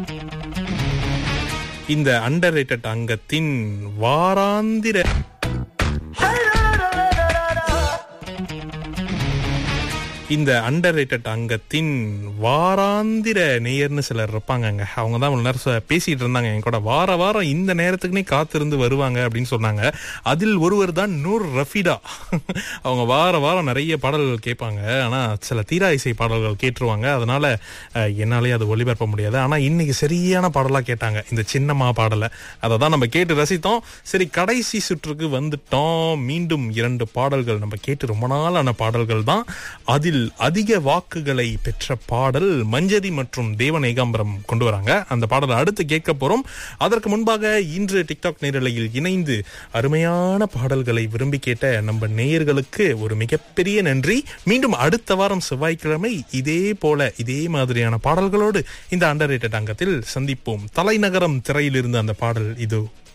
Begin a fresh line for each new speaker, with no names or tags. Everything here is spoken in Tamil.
இந்த அண்டர் அங்கத்தின் வாராந்திர இந்த அண்டர் அங்கத்தின் வாராந்திர நேயர்னு சிலர் இருப்பாங்கங்க அவங்க தான் இவ்வளவு நேரம் ச- பேசிட்டு இருந்தாங்க என் கூட வார வாரம் இந்த நேரத்துக்குனே காத்திருந்து வருவாங்க அப்படின்னு சொன்னாங்க அதில் ஒருவர் தான் நூர் ரஃபிடா அவங்க வார வாரம் நிறைய பாடல்கள் கேட்பாங்க ஆனா சில தீரா இசை பாடல்கள் கேட்டுருவாங்க அதனால அஹ், என்னாலே அது ஒளிபரப்ப முடியாது ஆனா இன்னைக்கு சரியான பாடலா கேட்டாங்க இந்த சின்னம்மா பாடலை அதை தான் நம்ம கேட்டு ரசித்தோம் சரி கடைசி சுற்றுக்கு வந்துட்டோம் மீண்டும் இரண்டு பாடல்கள் நம்ம கேட்டு ரொம்ப நாளான பாடல்கள் தான் அதில் அதிக வாக்குகளை பெற்ற பாடல் மஞ்சரி மற்றும் தேவன் ஏகாம்பரம் கொண்டு வராங்க அந்த பாடலை அடுத்து கேட்க போறோம் அதற்கு முன்பாக இன்று டிக்டாக் நேரலையில் இணைந்து அருமையான பாடல்களை விரும்பி கேட்ட நம்ம நேயர்களுக்கு ஒரு மிகப்பெரிய நன்றி மீண்டும் அடுத்த வாரம் செவ்வாய்க்கிழமை இதே போல இதே மாதிரியான பாடல்களோடு இந்த அண்டர் அங்கத்தில் சந்திப்போம் தலைநகரம் திரையிலிருந்து அந்த பாடல் இதோ